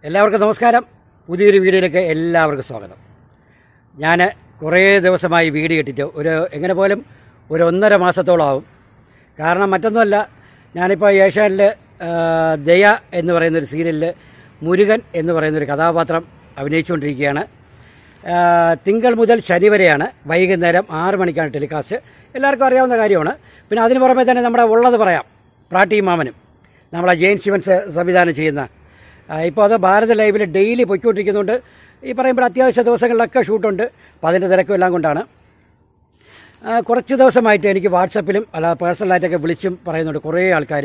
എല്ലാവർക്കും നമസ്കാരം പുതിയൊരു വീഡിയോയിലേക്ക് എല്ലാവർക്കും സ്വാഗതം ഞാൻ കുറേ ദിവസമായി വീഡിയോ ഇട്ടിട്ട് ഒരു എങ്ങനെ പോലും ഒരു ഒന്നര മാസത്തോളമാവും കാരണം മറ്റൊന്നുമല്ല ഞാനിപ്പോൾ ഏഷ്യാനിൽ ദയ എന്ന് പറയുന്ന ഒരു സീരിയലിൽ മുരുകൻ എന്ന് പറയുന്ന ഒരു കഥാപാത്രം അഭിനയിച്ചുകൊണ്ടിരിക്കുകയാണ് ആ, തിങ്കൾ മുതൽ ശനി വരെയാണ് വൈകുന്നേരം ആറ് മണിക്കാണ് ടെലികാസ്റ്റ് എല്ലാവർക്കും അറിയാവുന്ന കാര്യമാണ് പിന്നെ അതിന് പുറമെ തന്നെ നമ്മുടെ ഉള്ളത് പറയാം പ്രാട്ടി മാമനും നമ്മളെ ജെയിൻ ശിവൻസ് സംവിധാനം ചെയ്യുന്ന ഇപ്പോൾ അത് ഭാരത ലൈവിൽ ഡെയിലി പൊയ്ക്കൊണ്ടിരിക്കുന്നുണ്ട് ഈ പറയുമ്പോൾ അത്യാവശ്യ ദിവസങ്ങളിലൊക്കെ ഷൂട്ടുണ്ട് അപ്പോൾ അതിൻ്റെ തിരക്കും എല്ലാം കൊണ്ടാണ് ആ, കുറച്ച് ദിവസമായിട്ട് എനിക്ക് വാട്സപ്പിലും അല്ല പേഴ്സണലായിട്ടൊക്കെ വിളിച്ചും പറയുന്നുണ്ട് കുറേ ആൾക്കാർ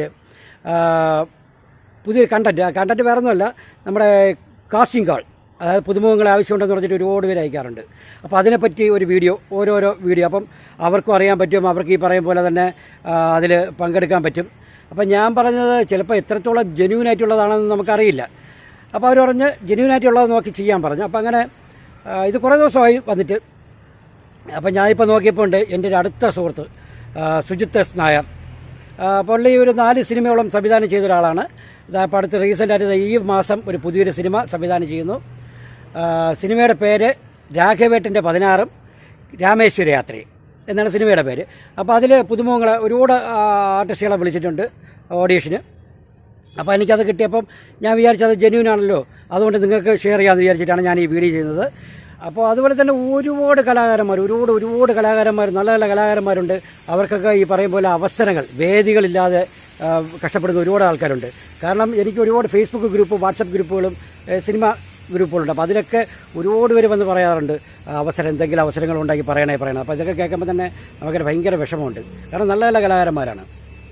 പുതിയൊരു കണ്ടൻറ്റ് ആ കണ്ടൻറ്റ് വേറെ ഒന്നുമല്ല നമ്മുടെ കാസ്റ്റിംഗ് കാൾ അതായത് പുതുമുഖങ്ങളെ ആവശ്യമുണ്ടെന്ന് പറഞ്ഞിട്ട് ഒരുപാട് പേര് അയക്കാറുണ്ട് അപ്പോൾ അതിനെപ്പറ്റി ഒരു വീഡിയോ ഓരോരോ വീഡിയോ അപ്പം അവർക്കും അറിയാൻ പറ്റും അവർക്ക് ഈ പറയും പോലെ തന്നെ അതിൽ പങ്കെടുക്കാൻ പറ്റും അപ്പം ഞാൻ പറഞ്ഞത് ചിലപ്പോൾ എത്രത്തോളം ജെന്യൂൻ ആയിട്ടുള്ളതാണെന്ന് നമുക്കറിയില്ല അപ്പോൾ അവർ പറഞ്ഞ് ജെന്യൂൻ ആയിട്ടുള്ളത് നോക്കി ചെയ്യാൻ പറഞ്ഞു അപ്പോൾ അങ്ങനെ ആ, ഇത് കുറേ ദിവസമായി വന്നിട്ട് അപ്പം ഞാനിപ്പോൾ നോക്കിയപ്പോൾ ഉണ്ട് എൻ്റെ ഒരു അടുത്ത സുഹൃത്ത് ആ, സുജിത്ത് എസ് നായർ ആ, പുള്ളി ഒരു നാല് സിനിമയോളം സംവിധാനം ചെയ്ത ഒരാളാണ് ഇതാ ഇപ്പോൾ അടുത്ത് റീസെൻ്റായിട്ട് ദാ ഈ മാസം ഒരു പുതിയൊരു സിനിമ സംവിധാനം ചെയ്യുന്നു ആ, സിനിമയുടെ പേര് രാഘവേട്ടൻ്റെ പതിനാറും രാമേശ്വര യാത്രയും എന്നാണ് സിനിമയുടെ പേര് അപ്പോൾ അതിൽ പുതുമുഖങ്ങളെ ഒരുപാട് ആ, ആർട്ടിസ്റ്റുകളെ വിളിച്ചിട്ടുണ്ട് ഓഡീഷന് അപ്പോൾ എനിക്കത് കിട്ടിയപ്പം ഞാൻ വിചാരിച്ചത് ജെന്യൂൻ ആണല്ലോ അതുകൊണ്ട് നിങ്ങൾക്ക് ഷെയർ ചെയ്യാമെന്ന് വിചാരിച്ചിട്ടാണ് ഞാൻ ഈ വീഡിയോ ചെയ്യുന്നത് അപ്പോൾ അതുപോലെ തന്നെ ഒരുപാട് കലാകാരന്മാർ ഒരുപാട് ഒരുപാട് കലാകാരന്മാർ നല്ല നല്ല കലാകാരന്മാരുണ്ട് അവർക്കൊക്കെ ഈ പറയും പോലെ അവസരങ്ങൾ വേദികളില്ലാതെ ആ, കഷ്ടപ്പെടുന്ന ഒരുപാട് ആൾക്കാരുണ്ട് കാരണം എനിക്ക് ഒരുപാട് ഫേസ്ബുക്ക് ഗ്രൂപ്പ് വാട്സപ്പ് ഗ്രൂപ്പുകളും ഏ, സിനിമ ഗ്രൂപ്പുകളുണ്ട് അപ്പോൾ അതിലൊക്കെ ഒരുപാട് പേര് വന്ന് പറയാറുണ്ട് ആ, അവസരം എന്തെങ്കിലും അവസരങ്ങൾ ഉണ്ടാക്കി പറയണേ പറയണേ അപ്പോൾ ഇതൊക്കെ കേൾക്കുമ്പോൾ തന്നെ നമുക്കൊരു ഭയങ്കര വിഷമമുണ്ട് കാരണം നല്ല നല്ല കലാകാരന്മാരാണ്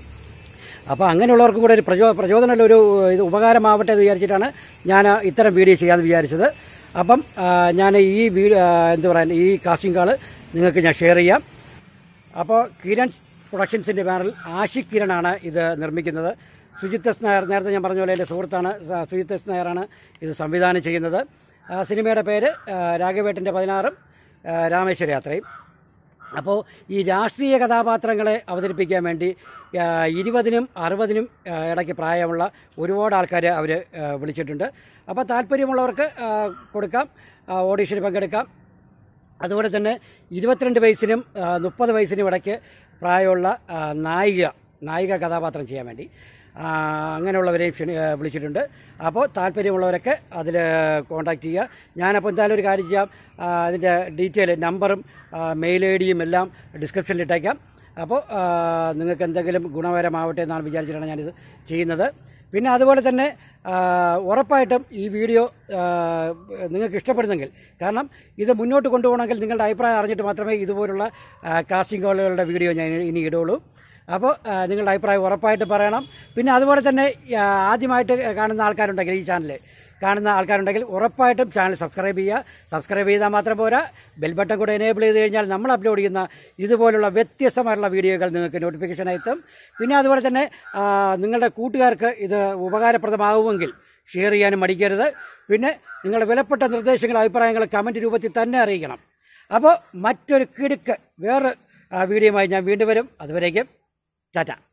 അപ്പോൾ അങ്ങനെയുള്ളവർക്കും കൂടെ ഒരു പ്രചോ പ്രചോദനമുള്ള ഒരു ഇത് ഉപകാരമാവട്ടെ എന്ന് വിചാരിച്ചിട്ടാണ് ഞാൻ ഇത്തരം വീഡിയോ ചെയ്യാമെന്ന് വിചാരിച്ചത് അപ്പം ആ, ഞാൻ ഈ വീഡിയോ എന്ത് പറയാൻ ഈ കാസ്റ്റിംഗ് കാള് നിങ്ങൾക്ക് ഞാൻ ഷെയർ ചെയ്യാം അപ്പോൾ കിരൺ പ്രൊഡക്ഷൻസിൻ്റെ ബാനറിൽ ആഷിഖ് കിരണാണ് ഇത് നിർമ്മിക്കുന്നത് സുജിത്ത് എസ് നായർ നേരത്തെ ഞാൻ പറഞ്ഞ പോലെ എൻ്റെ സുഹൃത്താണ് സ- സുജിത്ത് എസ് നായരാണ് ഇത് സംവിധാനം ചെയ്യുന്നത് ആ, സിനിമയുടെ പേര് ആ, രാഘവേട്ടൻ്റെ പതിനാറും ആ, രാമേശ്വര യാത്രയും അപ്പോൾ ഈ രാഷ്ട്രീയ കഥാപാത്രങ്ങളെ അവതരിപ്പിക്കാൻ വേണ്ടി ആ, ഇരുപതിനും അറുപതിനും ആ, ഇടയ്ക്ക് പ്രായമുള്ള ഒരുപാട് ആൾക്കാർ അവർ വിളിച്ചിട്ടുണ്ട് അപ്പോൾ താല്പര്യമുള്ളവർക്ക് ആ, കൊടുക്കാം ആ, ഓഡീഷന് പങ്കെടുക്കാം അതുപോലെ തന്നെ ഇരുപത്തിരണ്ട് വയസ്സിനും ആ, മുപ്പത് വയസ്സിനും ഇടയ്ക്ക് പ്രായമുള്ള ആ, നായിക നായിക കഥാപാത്രം ചെയ്യാൻ വേണ്ടി ആ, അങ്ങനെയുള്ളവരെയും ക്ഷണി ആ, വിളിച്ചിട്ടുണ്ട് അപ്പോൾ താല്പര്യമുള്ളവരൊക്കെ അതിൽ കോൺടാക്റ്റ് ചെയ്യുക ഞാനപ്പോൾ എന്തായാലും ഒരു കാര്യം ചെയ്യാം ആ, അതിൻ്റെ ഡീറ്റെയിൽ നമ്പറും മെയിൽ ഐ ഡിയും എല്ലാം ഡിസ്ക്രിപ്ഷനിൽ ഇട്ടേക്കാം അപ്പോൾ ആ, നിങ്ങൾക്ക് എന്തെങ്കിലും ഗുണകരമാവട്ടെ എന്നാണ് വിചാരിച്ചിട്ടാണ് ഞാനിത് ചെയ്യുന്നത് പിന്നെ അതുപോലെ തന്നെ ആ, ഉറപ്പായിട്ടും ഈ വീഡിയോ ആ, നിങ്ങൾക്ക് ഇഷ്ടപ്പെടുന്നെങ്കിൽ കാരണം ഇത് മുന്നോട്ട് കൊണ്ടുപോകണമെങ്കിൽ നിങ്ങളുടെ അഭിപ്രായം അറിഞ്ഞിട്ട് മാത്രമേ ഇതുപോലുള്ള കാസ്റ്റിംഗ് കോളുകളുടെ വീഡിയോ ഞാൻ ഇനി ഇടുള്ളൂ അപ്പോൾ ആ, നിങ്ങളുടെ അഭിപ്രായം ഉറപ്പായിട്ട് പറയണം പിന്നെ അതുപോലെ തന്നെ ആ, ആദ്യമായിട്ട് കാണുന്ന ആൾക്കാരുണ്ടെങ്കിൽ ഈ ചാനൽ കാണുന്ന ആൾക്കാരുണ്ടെങ്കിൽ ഉറപ്പായിട്ടും ചാനൽ സബ്സ്ക്രൈബ് ചെയ്യുക സബ്സ്ക്രൈബ് ചെയ്താൽ മാത്രം പോരാ ബെൽ ബട്ടൺ കൂടെ എനേബിൾ ചെയ്ത് കഴിഞ്ഞാൽ നമ്മൾ അപ്ലോഡ് ചെയ്യുന്ന ഇതുപോലുള്ള വ്യത്യസ്തമായിട്ടുള്ള വീഡിയോകൾ നിങ്ങൾക്ക് നോട്ടിഫിക്കേഷൻ എത്തും പിന്നെ അതുപോലെ തന്നെ ആ, നിങ്ങളുടെ കൂട്ടുകാർക്ക് ഇത് ഉപകാരപ്രദമാവുമെങ്കിൽ ഷെയർ ചെയ്യാനും മടിക്കരുത് പിന്നെ നിങ്ങളുടെ വിലപ്പെട്ട നിർദ്ദേശങ്ങൾ അഭിപ്രായങ്ങൾ കമൻറ്റ് രൂപത്തിൽ തന്നെ അറിയിക്കണം അപ്പോൾ മറ്റൊരു കിടുക്ക് വേറെ വീഡിയോയുമായി ഞാൻ വീണ്ടും വരും അതുവരേക്കും ടാറ്റ